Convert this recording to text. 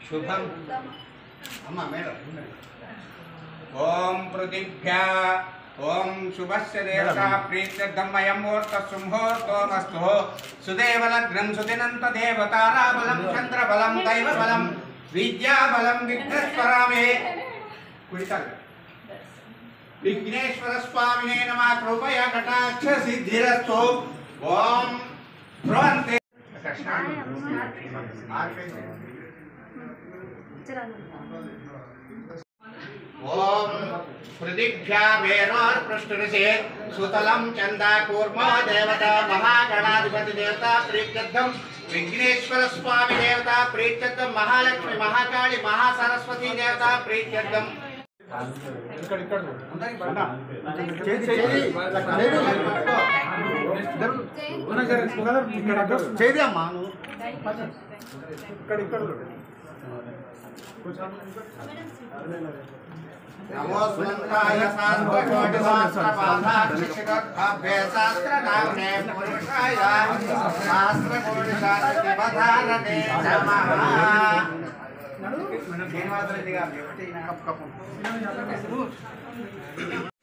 శుభం అమ్మ మేడం ఓం పృథిభ్యా ఓం శుభస్య దేవతా ప్రీత్యర్థమయం ముహూర్త సుముహూర్తోమస్తు సుదేవలగ్నం సుదినంత దేవతారాబలం చంద్రబలం దైవబలం విద్యాబలం విఘ్నేశ్వరామే కుడికాలు విఘ్నేశ్వర స్వామినే నమ కృపయ కటాక్ష సిద్ధిరస్తు ఓం ధ్రువంతే ఓం పృథిభ్యా వేరోర్ పృష్ఠురిసే సుతలం చందా కూర్మో దేవత మహాగణాధిపతి దేవత ప్రీత్యర్థం విఘ్నేశ్వర స్వామి దేవత ప్రీత్యర్థం మహాలక్ష్మి మహాకాళి మహాసరస్వతి దేవత ప్రీత్యర్థం చేది అమ్మా నమో స్వంతాయ శాస్త్రకోటి శాస్త్రపాదాక్షిషిఖాభ్యే శాస్త్రనామ్నే పురుషాయ శాస్త్రకోటి శాస్త్రపధారతే నమః శ్రీనివాసరెడ్డి గారు